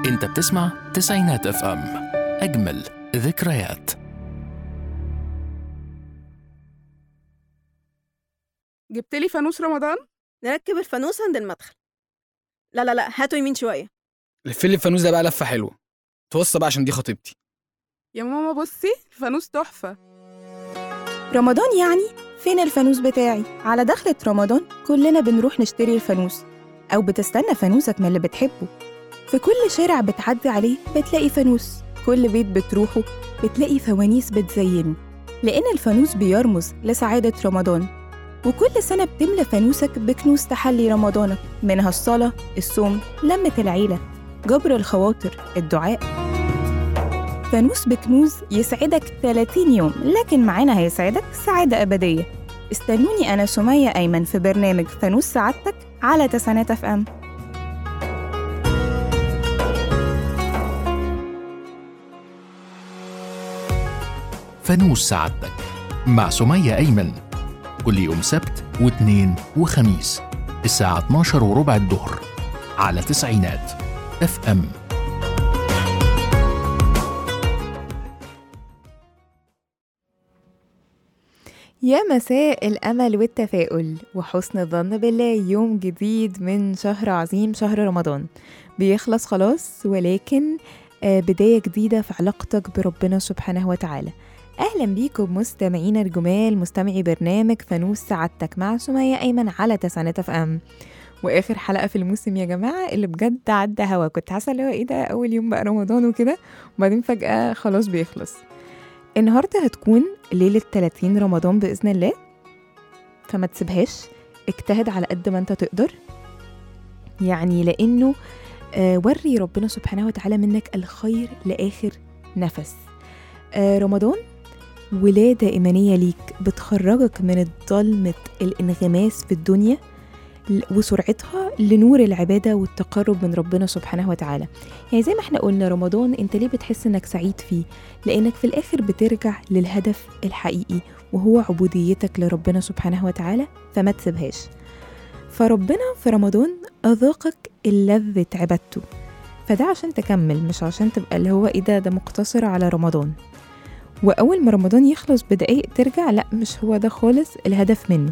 انت بتسمع تسعينات اف ام اجمل ذكريات جبت لي فانوس رمضان نركب الفانوس عند المدخل لا لا لا هاتوا يمين شوية لف لي الفانوس ده بقى لفه حلوه توصى بقى عشان دي خطيبتي يا ماما بصي الفانوس تحفة رمضان يعني فين الفانوس بتاعي على دخلة رمضان كلنا بنروح نشتري الفانوس أو بتستنى فانوسك من اللي بتحبه في كل شارع بتعدي عليه بتلاقي فانوس كل بيت بتروحه بتلاقي فوانيس بتزينه لأن الفانوس بيرمز لسعادة رمضان وكل سنة بتملى فانوسك بكنوز تحلي رمضانك منها الصلاة الصوم لمة العيلة جبر الخواطر الدعاء فانوس بكنوز يسعدك 30 يوم لكن معانا هيسعدك سعادة أبدية استنوني أنا سمية أيمن في برنامج فانوس سعادتك على تسعينات اف ام فانوس سعادتك مع سمية أيمن كل يوم سبت واثنين وخميس الساعة 12 وربع الظهر على تسعينات اف ام يا مساء الأمل والتفاؤل وحسن الظن بالله يوم جديد من شهر عظيم شهر رمضان بيخلص خلاص ولكن آه، بداية جديدة في علاقتك بربنا سبحانه وتعالى أهلا بيكم مستمعين الجمال مستمعي برنامج فانوس سعادتك مع سمية أيمن على تسعينات اف ام واخر حلقه في الموسم يا جماعه اللي بجد عدى هوا كنت حاسه اللي هو ايه ده اول يوم بقى رمضان وكده وبعدين فجاه خلاص بيخلص النهارده هتكون ليله 30 رمضان باذن الله فما تسيبهاش اجتهد على قد ما انت تقدر يعني لانه آه وري ربنا سبحانه وتعالى منك الخير لاخر نفس آه رمضان ولادة إيمانية ليك بتخرجك من ضلمة الانغماس في الدنيا ل- وسرعتها لنور العبادة والتقرب من ربنا سبحانه وتعالى يعني زي ما احنا قلنا رمضان انت ليه بتحس انك سعيد فيه لانك في الاخر بترجع للهدف الحقيقي وهو عبوديتك لربنا سبحانه وتعالى فما تسيبهاش فربنا في رمضان أذاقك اللذة عبادته فده عشان تكمل مش عشان تبقى اللي هو ايه ده ده مقتصر على رمضان وأول ما رمضان يخلص بدقايق ترجع لأ مش هو ده خالص الهدف منه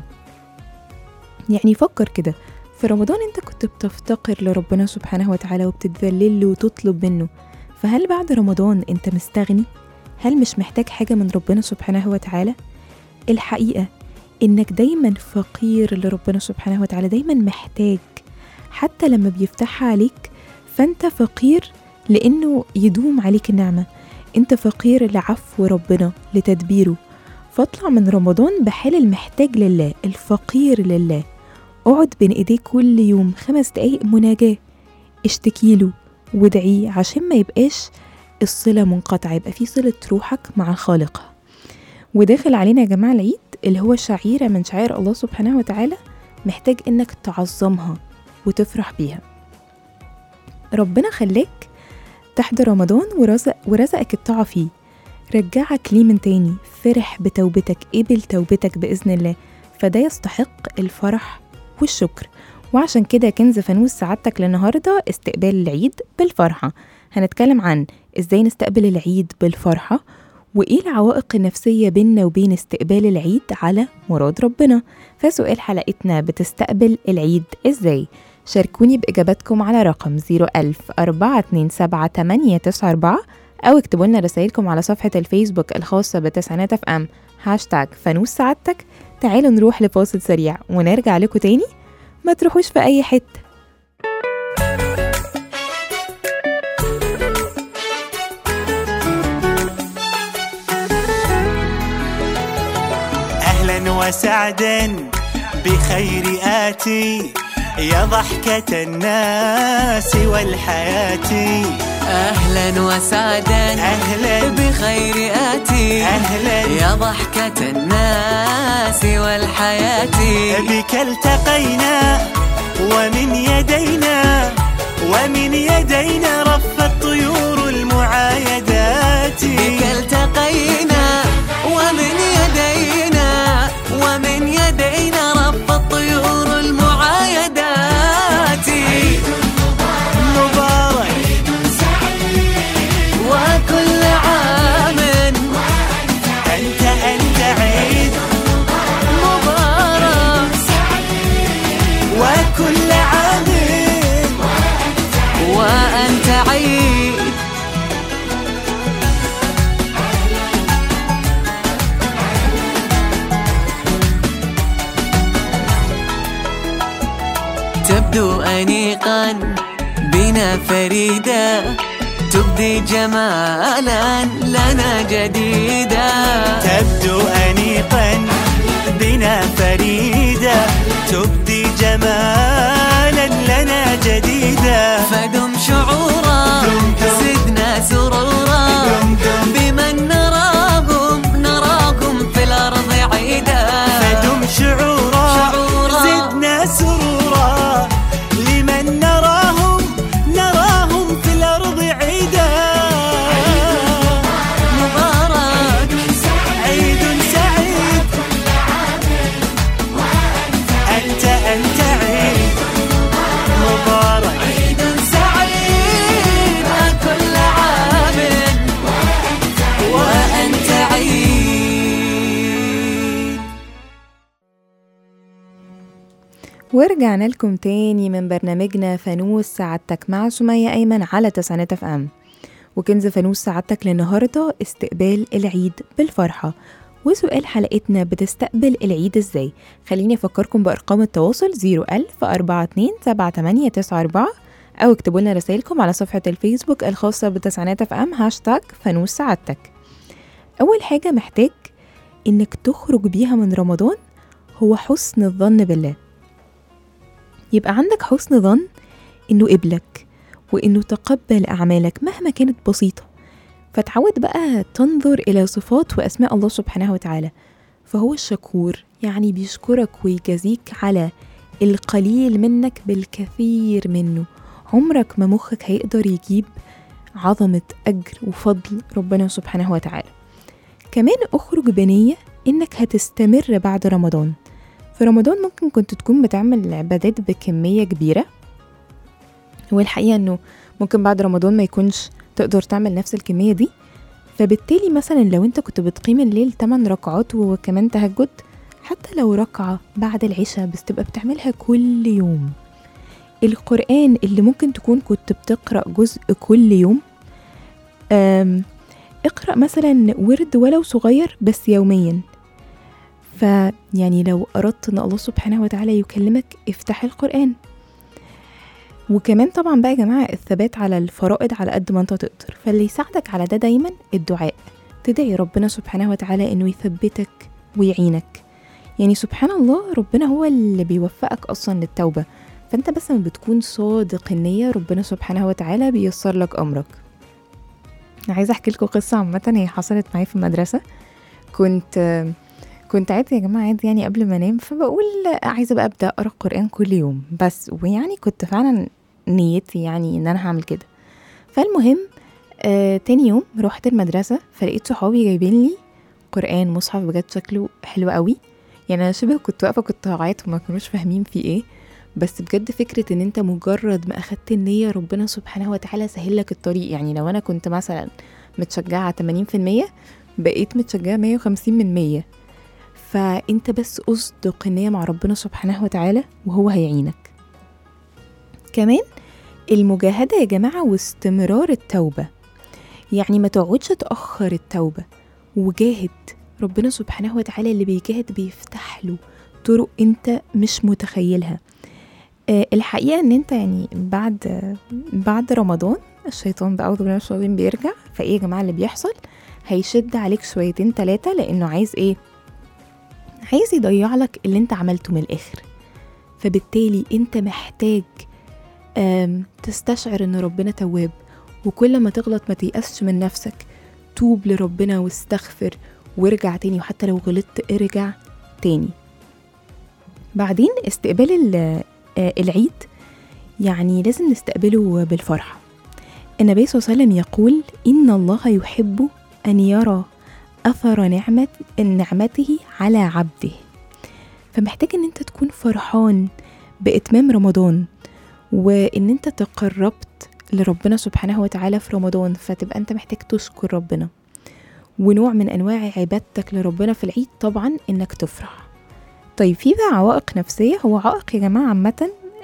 يعني فكر كده في رمضان انت كنت بتفتقر لربنا سبحانه وتعالى وبتتذلل له وتطلب منه فهل بعد رمضان انت مستغني؟ هل مش محتاج حاجة من ربنا سبحانه وتعالى؟ الحقيقة انك دايما فقير لربنا سبحانه وتعالى دايما محتاج حتى لما بيفتحها عليك فانت فقير لانه يدوم عليك النعمة انت فقير لعفو ربنا لتدبيره فاطلع من رمضان بحال المحتاج لله الفقير لله اقعد بين ايديه كل يوم خمس دقايق مناجاة اشتكيله وادعيه عشان ما يبقاش الصلة منقطعة يبقى في صلة روحك مع خالقها وداخل علينا يا جماعة العيد اللي هو شعيرة من شعائر الله سبحانه وتعالى محتاج انك تعظمها وتفرح بيها ربنا خلاك تحضر رمضان ورزق ورزقك الطاعة فيه رجعك ليه من تاني فرح بتوبتك قبل توبتك بإذن الله فده يستحق الفرح والشكر وعشان كده كنز فانوس سعادتك للنهارده استقبال العيد بالفرحة هنتكلم عن ازاي نستقبل العيد بالفرحة وايه العوائق النفسية بيننا وبين استقبال العيد على مراد ربنا فسؤال حلقتنا بتستقبل العيد ازاي شاركوني بإجاباتكم على رقم 01000 427 أو اكتبوا لنا رسائلكم على صفحة الفيسبوك الخاصة بتسعينات اف ام هاشتاج فانوس سعادتك تعالوا نروح لفاصل سريع ونرجع لكم تاني ما تروحوش في أي حتة أهلا وسعدا بخير آتي يا ضحكة الناس والحياة أهلا وسعدا أهلا بخير آتي أهلا يا ضحكة الناس والحياة بك التقينا ومن يدينا ومن يدينا رف الطيور المعايدات بك التقينا ومن يدينا ومن يدينا رب الطيور المعايدات مبارك كل عام وأنت عيد تبدو أنيقا بنا فريدة تبدي جمالا لنا جديدا تبدو أنيقا بنا فريدة تبدي جمالا لنا جديدا فدم شعورا دم دم. زدنا سرورا دم دم. بمن نراهم نراكم في الأرض عيدا فدم شعورا شعورا. زدنا سرورا لمن نراهم نراهم في الأرض عيدا مبارك عيد سعيد أنت أنت عيد مبارك عيد سعيد كل عام وأنت عيد ورجعنا لكم تاني من برنامجنا فانوس سعادتك مع سمية أيمن على تسعينات اف ام وكنز فانوس سعادتك للنهاردة استقبال العيد بالفرحة وسؤال حلقتنا بتستقبل العيد ازاي خليني افكركم بارقام التواصل 01000 42 7894 او اكتبوا لنا رسائلكم على صفحة الفيسبوك الخاصة بتسعينات اف ام هاشتاج فانوس سعادتك اول حاجة محتاج انك تخرج بيها من رمضان هو حسن الظن بالله يبقى عندك حسن ظن انه قبلك وانه تقبل اعمالك مهما كانت بسيطه فتعود بقى تنظر الى صفات واسماء الله سبحانه وتعالى فهو الشكور يعني بيشكرك ويجازيك على القليل منك بالكثير منه عمرك ما مخك هيقدر يجيب عظمة أجر وفضل ربنا سبحانه وتعالى كمان أخرج بنية إنك هتستمر بعد رمضان في رمضان ممكن كنت تكون بتعمل عبادات بكمية كبيرة والحقيقة إنه ممكن بعد رمضان ما يكونش تقدر تعمل نفس الكمية دي فبالتالي مثلا لو انت كنت بتقيم الليل 8 ركعات وكمان تهجد حتى لو ركعة بعد العشاء بس تبقى بتعملها كل يوم القرآن اللي ممكن تكون كنت بتقرأ جزء كل يوم أم اقرأ مثلا ورد ولو صغير بس يوميا فيعني لو أردت أن الله سبحانه وتعالى يكلمك افتح القرآن وكمان طبعا بقى يا جماعة الثبات على الفرائض على قد ما انت تقدر فاللي يساعدك على ده دايما الدعاء تدعي ربنا سبحانه وتعالى انه يثبتك ويعينك يعني سبحان الله ربنا هو اللي بيوفقك اصلا للتوبة فانت بس لما بتكون صادق النية ربنا سبحانه وتعالى بيسر لك امرك عايزة احكي لكم قصة عامة هي حصلت معايا في المدرسة كنت كنت عادي يا جماعة عادي يعني قبل ما انام فبقول عايزة بقى ابدأ اقرا القرآن كل يوم بس ويعني كنت فعلا نيتي يعني ان انا هعمل كده فالمهم آه تاني يوم رحت المدرسة فلقيت صحابي جايبين لي قرآن مصحف بجد شكله حلو قوي يعني انا شبه كنت واقفة كنت هعيط وما كانوش فاهمين في ايه بس بجد فكرة ان انت مجرد ما اخدت النية ربنا سبحانه وتعالى سهل لك الطريق يعني لو انا كنت مثلا متشجعة 80% بقيت متشجعة 150 من 100 فانت بس اصدق النية مع ربنا سبحانه وتعالى وهو هيعينك كمان المجاهدة يا جماعة واستمرار التوبة يعني ما تقعدش تأخر التوبة وجاهد ربنا سبحانه وتعالى اللي بيجاهد بيفتح له طرق انت مش متخيلها آه، الحقيقة ان انت يعني بعد بعد رمضان الشيطان بقى أعوذ بالله من الشيطان بيرجع فايه يا جماعة اللي بيحصل هيشد عليك شويتين تلاتة لانه عايز ايه عايز يضيع لك اللي انت عملته من الاخر فبالتالي انت محتاج آم، تستشعر ان ربنا تواب وكل ما تغلط ما تيأسش من نفسك توب لربنا واستغفر وارجع تاني وحتى لو غلطت ارجع تاني بعدين استقبال ال- آه، العيد يعني لازم نستقبله بالفرحة النبي صلى الله عليه وسلم يقول إن الله يحب أن يرى أثر نعمة نعمته على عبده فمحتاج إن أنت تكون فرحان بإتمام رمضان وإن أنت تقربت لربنا سبحانه وتعالى في رمضان فتبقى أنت محتاج تشكر ربنا ونوع من أنواع عبادتك لربنا في العيد طبعا إنك تفرح طيب في بقى عوائق نفسية هو عائق يا جماعة عامة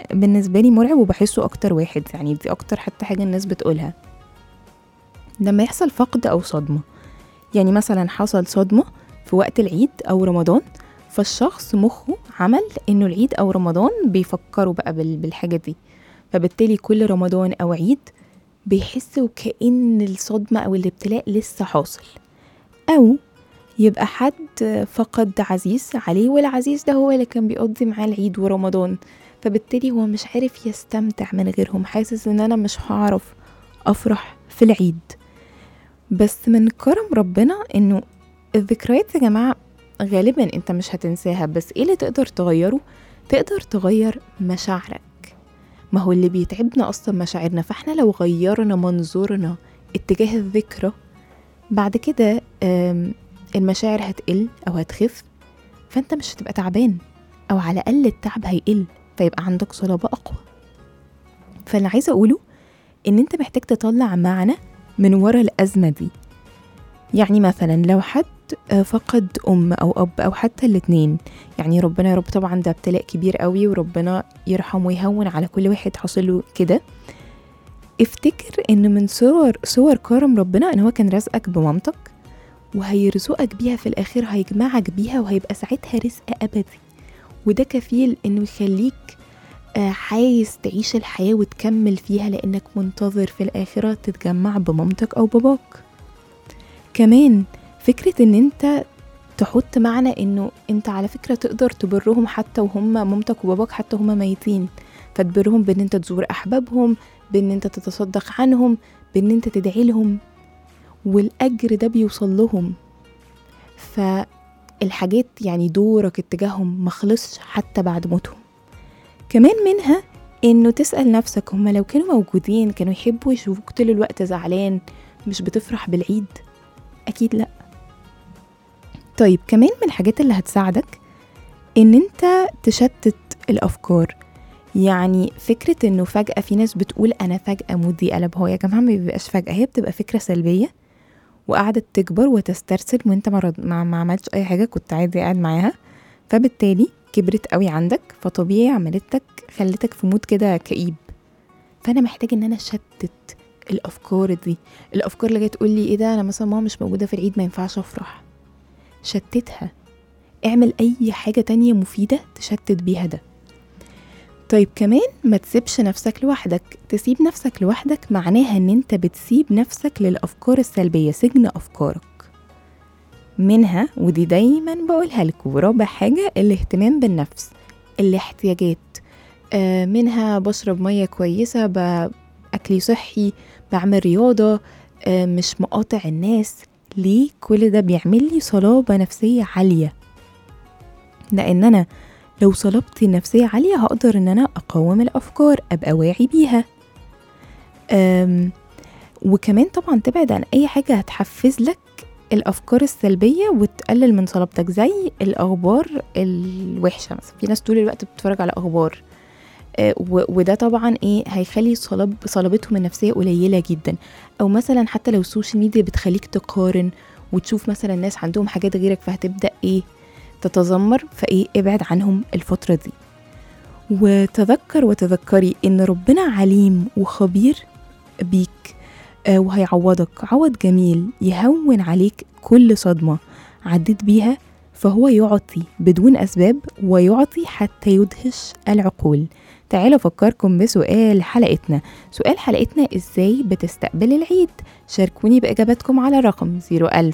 بالنسبة لي مرعب وبحسه أكتر واحد يعني دي أكتر حتى حاجة الناس بتقولها لما يحصل فقد أو صدمة يعني مثلا حصل صدمة في وقت العيد أو رمضان فالشخص مخه عمل إنه العيد أو رمضان بيفكروا بقى بال- بالحاجة دي فبالتالي كل رمضان أو عيد بيحس وكأن الصدمة أو الابتلاء لسه حاصل أو يبقى حد فقد عزيز عليه والعزيز ده هو اللي كان بيقضي معاه العيد ورمضان فبالتالي هو مش عارف يستمتع من غيرهم حاسس ان انا مش هعرف افرح في العيد بس من كرم ربنا انه الذكريات يا جماعة غالبا انت مش هتنساها بس ايه اللي تقدر تغيره تقدر تغير مشاعرك ما هو اللي بيتعبنا اصلا مشاعرنا فاحنا لو غيرنا منظورنا اتجاه الذكرى بعد كده آم، المشاعر هتقل او هتخف فانت مش هتبقى تعبان او على الاقل التعب هيقل فيبقى عندك صلابه اقوى فاللي عايزه اقوله ان انت محتاج تطلع معنى من ورا الازمه دي يعني مثلا لو حد آه، فقد ام او اب او حتى الاتنين يعني ربنا يا رب طبعا ده ابتلاء كبير قوي وربنا يرحم ويهون على كل واحد حاصل له كده افتكر ان من صور صور كرم ربنا ان هو كان رزقك بمامتك وهيرزقك بيها في الاخر هيجمعك بيها وهيبقى ساعتها رزق ابدي وده كفيل انه يخليك آه، عايز تعيش الحياة وتكمل فيها لانك منتظر في الاخرة تتجمع بمامتك او باباك كمان فكرة ان انت تحط معنى انه انت على فكرة تقدر تبرهم حتى وهم مامتك وباباك حتى هم ميتين فتبرهم بان انت تزور احبابهم بان انت تتصدق عنهم بان انت تدعي لهم والاجر ده بيوصل لهم فالحاجات يعني دورك اتجاههم مخلصش حتى بعد موتهم كمان منها انه تسأل نفسك هما لو كانوا موجودين كانوا يحبوا يشوفوك طول الوقت زعلان مش بتفرح بالعيد اكيد لا طيب كمان من الحاجات اللي هتساعدك ان انت تشتت الافكار يعني فكرة انه فجأة في ناس بتقول انا فجأة مودي قلب هو يا جماعة ما بيبقاش فجأة هي بتبقى فكرة سلبية وقعدت تكبر وتسترسل وانت ما, رد... ما... ما عملتش اي حاجة كنت عادي قاعد معاها فبالتالي كبرت قوي عندك فطبيعي عملتك خلتك في مود كده كئيب فانا محتاج ان انا اشتت الافكار دي الافكار اللي جايه تقول لي ايه ده انا مثلا ماما مش موجوده في العيد ما ينفعش افرح شتتها اعمل اي حاجه تانية مفيده تشتت بيها ده طيب كمان ما تسيبش نفسك لوحدك تسيب نفسك لوحدك معناها ان انت بتسيب نفسك للافكار السلبيه سجن افكارك منها ودي دايما بقولها لكم رابع حاجه الاهتمام بالنفس الاحتياجات آه منها بشرب ميه كويسه باكلي صحي بعمل رياضه آه مش مقاطع الناس ليه كل ده بيعمل لي صلابه نفسيه عاليه لان انا لو صلابتي النفسية عالية هقدر ان انا اقاوم الافكار ابقى واعي بيها أم وكمان طبعا تبعد عن اي حاجة هتحفز لك الافكار السلبية وتقلل من صلابتك زي الاخبار الوحشة مثلا في ناس طول الوقت بتتفرج على اخبار آه، و- وده طبعا ايه هيخلي صلاب صلابتهم النفسية قليلة جدا او مثلا حتى لو السوشيال ميديا بتخليك تقارن وتشوف مثلا الناس عندهم حاجات غيرك فهتبدأ ايه تتذمر فايه ابعد عنهم الفترة دي وتذكر وتذكري ان ربنا عليم وخبير بيك آه، وهيعوضك عوض جميل يهون عليك كل صدمة عديت بيها فهو يعطي بدون أسباب ويعطي حتى يدهش العقول تعالوا أفكركم بسؤال حلقتنا سؤال حلقتنا إزاي بتستقبل العيد شاركوني بإجاباتكم على رقم 01000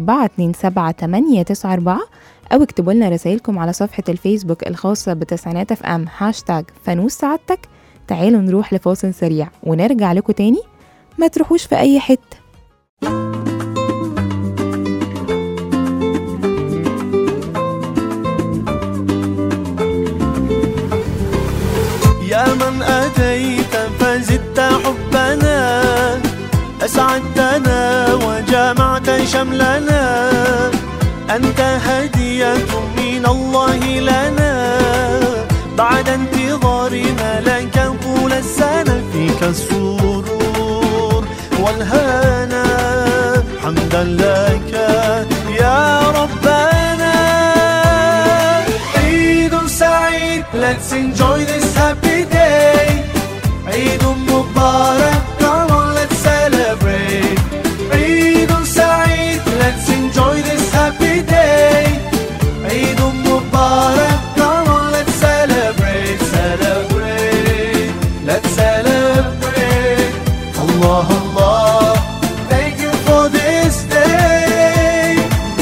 427 أو اكتبوا لنا رسائلكم على صفحة الفيسبوك الخاصة بتسعينات اف ام هاشتاج فانوس سعادتك تعالوا نروح لفاصل سريع ونرجع لكم تاني ما تروحوش في أي حتة يا من أتيت فزدت حبنا أسعدتنا وجمعت شملنا أنت هدية من الله لنا بعد انتظارنا لك طول السنة فيك السرور والهنا حمدا لك يا ربنا عيد سعيد Let's enjoy this happy day عيد مبارك come on let's celebrate عيد سعيد let's enjoy this happy day عيد مبارك come on let's celebrate celebrate let's celebrate Allah Allah thank you for this day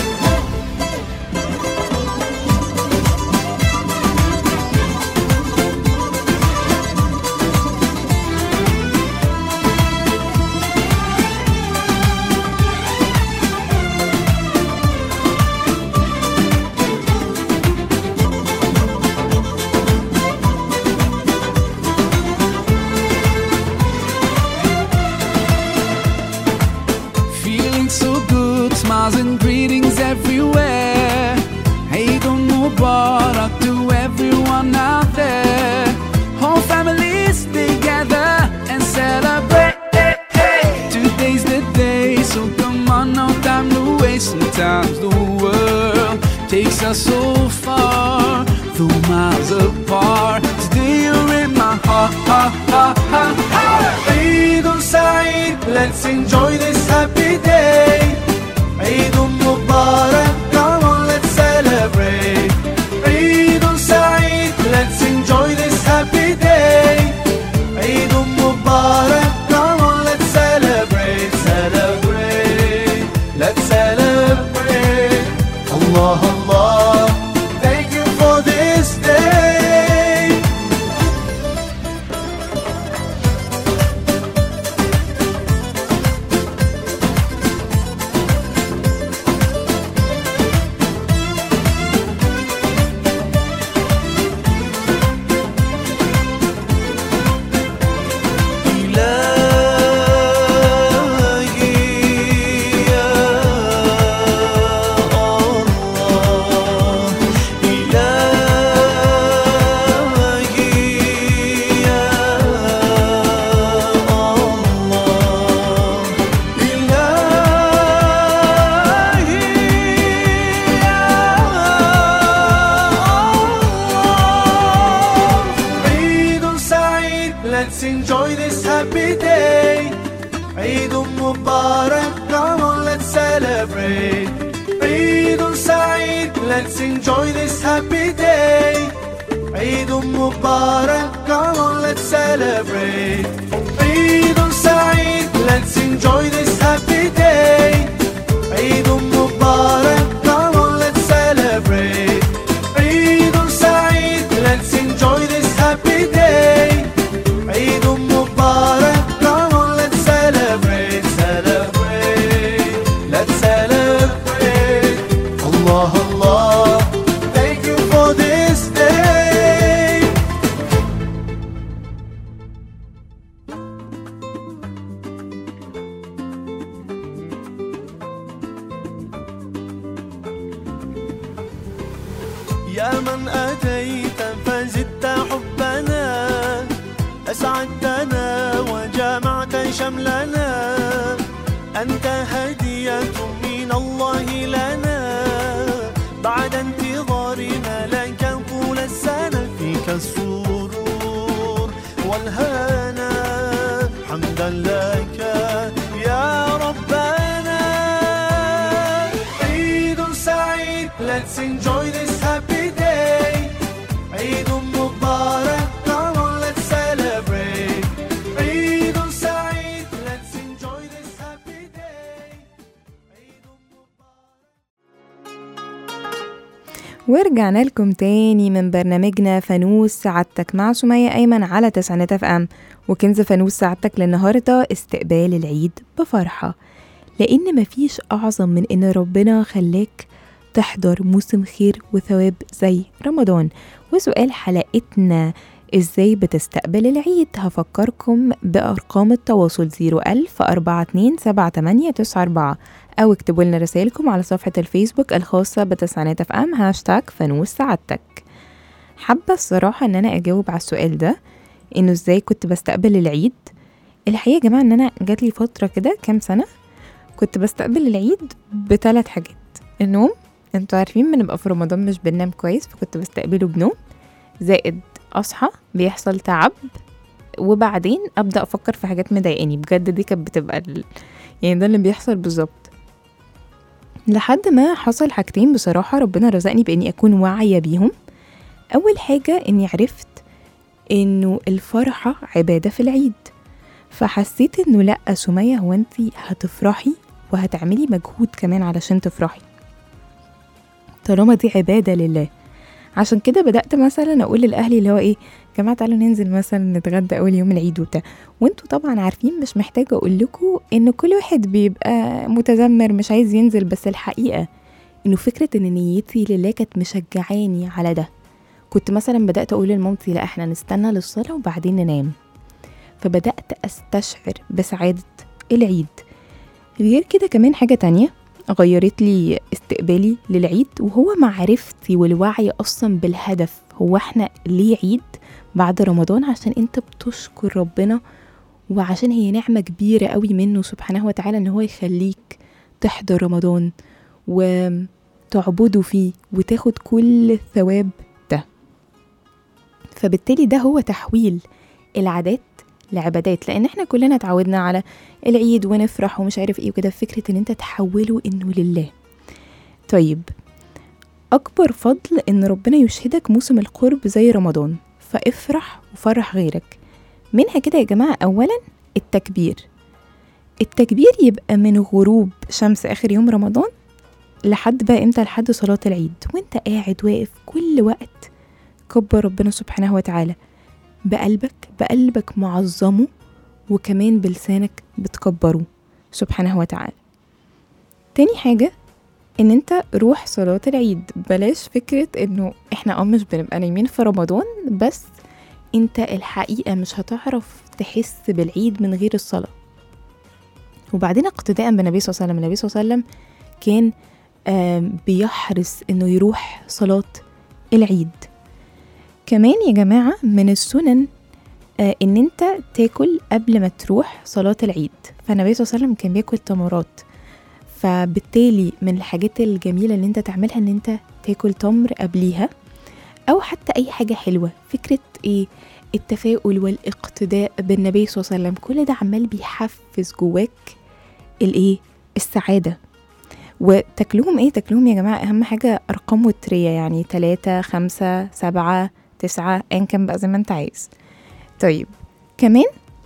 Feeling so good, smiles and greetings everywhere. Eid Mubarak to everyone out there. Whole families together and celebrate. Today's the day, so come on, no time to waste. Sometimes the world takes us so far, though miles apart. Today you're in my heart, heart, heart, heart, heart. عيد سعيد let's enjoy this happy day عيد مبارك come on let's celebrate عيد سعيد let's enjoy this happy day عيد مبارك come on let's celebrate celebrate let's celebrate Allah Allah thank you for this day إلهي يا الله إلهي يا الله إلهي يا الله عيد سعيد let's enjoy this happy day عيد مبارك come on let's celebrate عيد سعيد let's enjoy this happy day عيد مبارك come on let's celebrate عيد سعيد let's enjoy this happy day عيد مبارك come on let's celebrate عيد سعيد let's enjoy this happy day عيد مبارك come on let's celebrate celebrate let's celebrate Allah Allah thank you for this day يا من أتيت فزدت حبنا أسعدتنا وجمعت شملنا أنت هدية من الله لنا بعد انتظارنا لك طول السنة فيك السرور والهنا حمدا لك يا ربنا عيد سعيد let's enjoy this happy day عيد مبارك come on let's celebrate عيد سعيد let's enjoy this happy day عيد ورجعنا لكم تاني من برنامجنا فانوس سعادتك مع سمية أيمن على تسعينات اف ام وكنز فانوس سعادتك للنهاردة استقبال العيد بفرحة لأن مفيش أعظم من إن ربنا خلاك تحضر موسم خير وثواب زي رمضان وسؤال حلقتنا ازاي بتستقبل العيد هفكركم بأرقام التواصل 01000 427 أو اكتبوا لنا رسائلكم على صفحة الفيسبوك الخاصة بتسعينات اف ام هاشتاج فانوس سعادتك حابة الصراحة ان انا اجاوب على السؤال ده انه ازاي كنت بستقبل العيد الحقيقة يا جماعة ان انا جاتلي فترة كده كام سنة كنت بستقبل العيد بثلاث حاجات النوم انتوا عارفين بنبقى في رمضان مش بننام كويس فكنت بستقبله بنوم زائد اصحى بيحصل تعب وبعدين ابدا افكر في حاجات مضايقاني بجد دي كانت بتبقى ال... يعني ده اللي بيحصل بالظبط لحد ما حصل حاجتين بصراحة ربنا رزقني بإني أكون واعية بيهم أول حاجة إني عرفت إنه الفرحة عبادة في العيد فحسيت إنه لأ سمية هو أنتي هتفرحي وهتعملي مجهود كمان علشان تفرحي طالما دي عبادة لله عشان كده بدأت مثلا أقول لأهلي اللي هو إيه يا جماعة تعالوا ننزل مثلا نتغدى أول يوم العيد وبتاع وانتوا طبعا عارفين مش محتاجة أقول لكم إن كل واحد بيبقى متذمر مش عايز ينزل بس الحقيقة إنه فكرة إن نيتي لله كانت مشجعاني على ده كنت مثلا بدأت أقول لمامتي لا إحنا نستنى للصلاة وبعدين ننام فبدأت أستشعر بسعادة العيد غير كده كمان حاجة تانية غيرت لي استقبالي للعيد وهو معرفتي والوعي أصلا بالهدف هو احنا ليه عيد بعد رمضان عشان انت بتشكر ربنا وعشان هي نعمة كبيرة قوي منه سبحانه وتعالى ان هو يخليك تحضر رمضان وتعبده فيه وتاخد كل الثواب ده فبالتالي ده هو تحويل العادات لعبادات لان احنا كلنا اتعودنا على العيد ونفرح ومش عارف ايه وكده فكرة ان انت تحوله انه لله طيب اكبر فضل ان ربنا يشهدك موسم القرب زي رمضان فافرح وفرح غيرك منها كده يا جماعة اولا التكبير التكبير يبقى من غروب شمس اخر يوم رمضان لحد بقى امتى لحد صلاة العيد وانت قاعد واقف كل وقت كبر ربنا سبحانه وتعالى بقلبك بقلبك معظمه وكمان بلسانك بتكبره سبحانه وتعالى تاني حاجة ان انت روح صلاة العيد بلاش فكرة انه احنا اه مش بنبقى نايمين في رمضان بس انت الحقيقة مش هتعرف تحس بالعيد من غير الصلاة وبعدين اقتداء بالنبي صلى الله عليه وسلم النبي صلى الله عليه وسلم كان آم، بيحرص انه يروح صلاة العيد كمان يا جماعة من السنن آه، ان انت تاكل قبل ما تروح صلاة العيد فالنبي صلى الله عليه وسلم كان بياكل تمرات فبالتالي من الحاجات الجميلة اللي انت تعملها ان انت تاكل تمر قبليها او حتى اي حاجة حلوة فكرة ايه التفاؤل والاقتداء بالنبي صلى الله عليه وسلم كل ده عمال بيحفز جواك الايه السعادة وتاكلوهم ايه تاكلوهم يا جماعة اهم حاجة ارقام وترية يعني تلاتة خمسة سبعة تسعة ايا كان بقى زي ما انت عايز طيب كمان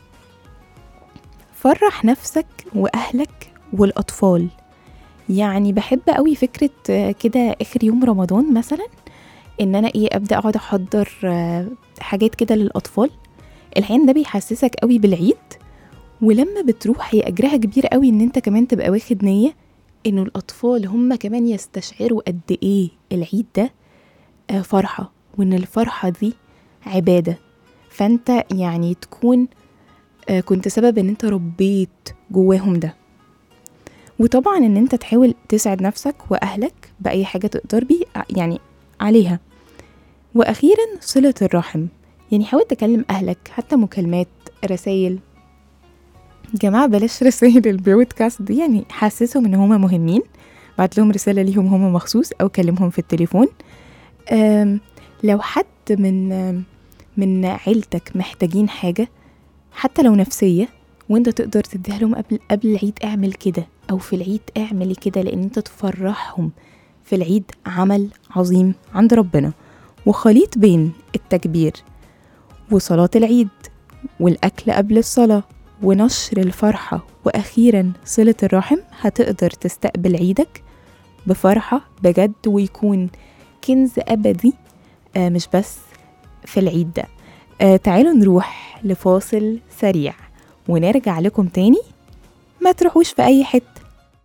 فرح نفسك واهلك والاطفال يعني بحب قوي فكره آه، كده اخر يوم رمضان مثلا ان انا ايه ابدا اقعد احضر آه، حاجات كده للاطفال الحين ده بيحسسك قوي بالعيد ولما بتروح هي اجرها كبير قوي ان انت كمان تبقى واخد نيه انه الاطفال هم كمان يستشعروا قد ايه العيد ده آه، فرحه وان الفرحه دي عباده فانت يعني تكون آه، كنت سبب ان انت ربيت جواهم ده وطبعا ان انت تحاول تسعد نفسك واهلك باي حاجه تقدر بيه يعني عليها واخيرا صله الرحم يعني حاول تكلم اهلك حتى مكالمات رسائل جماعة بلاش رسائل البرودكاست دي يعني حسسهم ان هما مهمين بعت لهم رسالة ليهم هما مخصوص او كلمهم في التليفون أم، لو حد من أم، من عيلتك محتاجين حاجة حتى لو نفسية وانت تقدر تديها لهم قبل قبل العيد اعمل كده او في العيد اعمل كده لان انت تفرحهم في العيد عمل عظيم عند ربنا وخليط بين التكبير وصلاة العيد والأكل قبل الصلاة ونشر الفرحة وأخيرا صلة الرحم هتقدر تستقبل عيدك بفرحة بجد ويكون كنز أبدي آه مش بس في العيد ده آه تعالوا نروح لفاصل سريع ونرجع لكم تاني ما تروحوش في أي حتة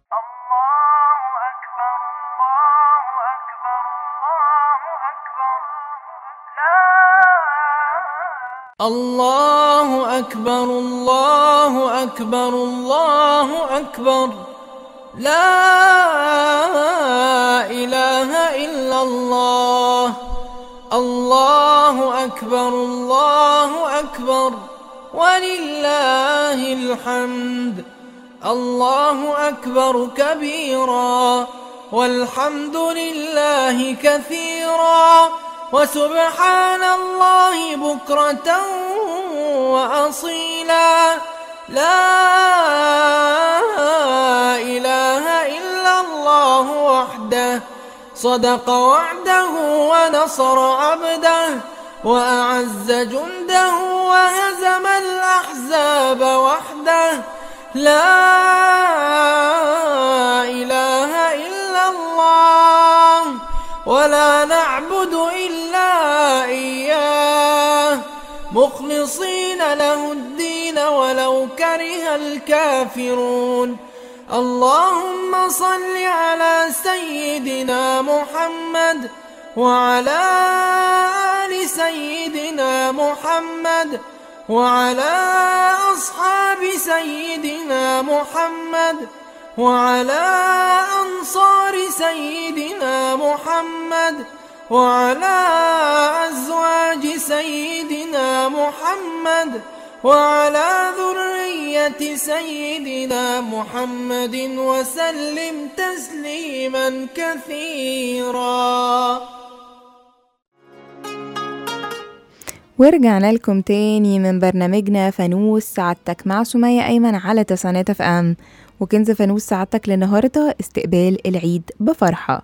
الله أكبر الله أكبر الله أكبر لا إله إلا الله الله أكبر الله أكبر ولله الحمد الله أكبر كبيرا والحمد لله كثيرا وسبحان الله بكرة وأصيلا لا إله إلا الله وحده صدق وعده ونصر عبده وأعز جنده وهزم الأحزاب وحده لا إله إلا الله ولا نعبد إلا إياه مخلصين له الدين ولو كره الكافرون اللهم صل على سيدنا محمد وعلى آل سيدنا محمد وعلى أصحاب سيدنا محمد وعلى أنصار سيدنا محمد وعلى أزواج سيدنا محمد وعلى ذرية سيدنا محمد وسلم تسليما كثيرا ورجعنا لكم تاني من برنامجنا فانوس سعادتك مع سمية أيمن على تسعينات اف ام وكنز فانوس سعادتك للنهاردة استقبال العيد بفرحة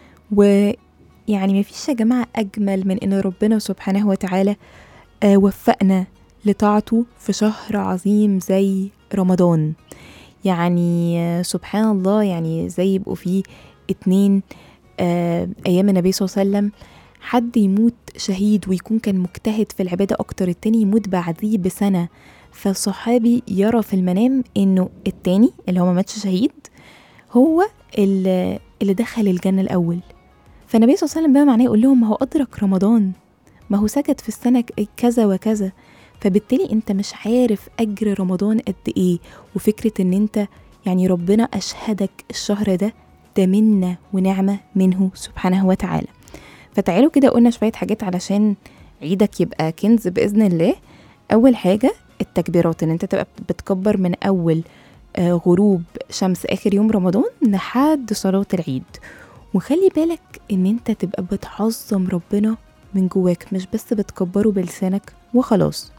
ويعني مفيش يا جماعة أجمل من إن ربنا سبحانه وتعالى آه وفقنا لطاعته في شهر عظيم زي رمضان يعني آه سبحان الله يعني زي يبقوا فيه اتنين آه أيام النبي صلى الله عليه وسلم حد يموت شهيد ويكون كان مجتهد في العبادة أكتر التاني يموت بعديه بسنة فالصحابي يرى في المنام إنه التاني اللي هو ما ماتش شهيد هو اللي, اللي دخل الجنة الأول فالنبي صلى الله عليه وسلم بقى معناه يقول لهم ما هو أدرك رمضان ما هو سجد في السنة ك- كذا وكذا فبالتالي انت مش عارف أجر رمضان قد إيه وفكرة إن انت يعني ربنا أشهدك الشهر ده ده منة ونعمة منه سبحانه وتعالى فتعالوا كده قلنا شوية حاجات علشان عيدك يبقى كنز بإذن الله أول حاجة التكبيرات إن أنت تبقى بتكبر من أول آه، غروب شمس آخر يوم رمضان لحد صلاة العيد وخلي بالك إن أنت تبقى بتعظم ربنا من جواك مش بس بتكبره بلسانك وخلاص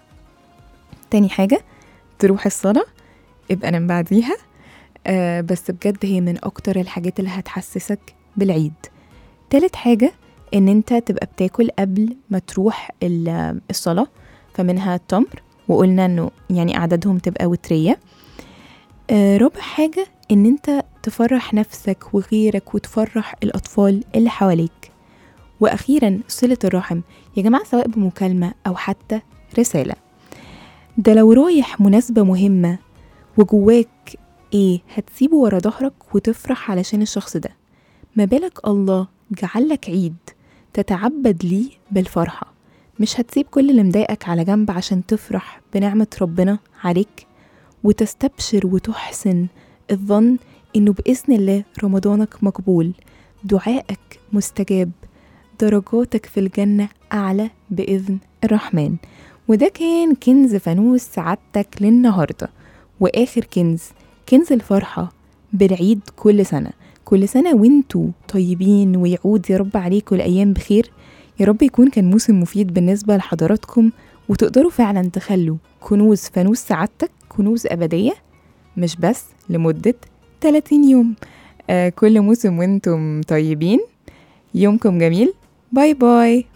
تاني حاجة تروح الصلاة ابقى نام بعديها آه بس بجد هي من أكتر الحاجات اللي هتحسسك بالعيد تالت حاجة إن أنت تبقى بتاكل قبل ما تروح ال- الصلاة فمنها التمر وقلنا إنه يعني أعدادهم تبقى وترية آه رابع حاجة إن أنت تفرح نفسك وغيرك وتفرح الأطفال اللي حواليك وأخيرا صلة الرحم يا جماعة سواء بمكالمة أو حتى رسالة ده لو رايح مناسبة مهمة وجواك إيه هتسيبه ورا ظهرك وتفرح علشان الشخص ده ما بالك الله جعلك عيد تتعبد ليه بالفرحة مش هتسيب كل اللي مضايقك على جنب عشان تفرح بنعمة ربنا عليك وتستبشر وتحسن الظن إنه بإذن الله رمضانك مقبول دعائك مستجاب درجاتك في الجنة أعلى بإذن الرحمن وده كان كنز فانوس سعادتك للنهاردة وآخر كنز كنز الفرحة بالعيد كل سنة كل سنة وانتوا طيبين ويعود يا رب عليكم الأيام بخير يا رب يكون كان موسم مفيد بالنسبة لحضراتكم وتقدروا فعلا تخلوا كنوز فانوس سعادتك كنوز أبدية مش بس لمدة 30 يوم آه كل موسم وانتم طيبين يومكم جميل باي باي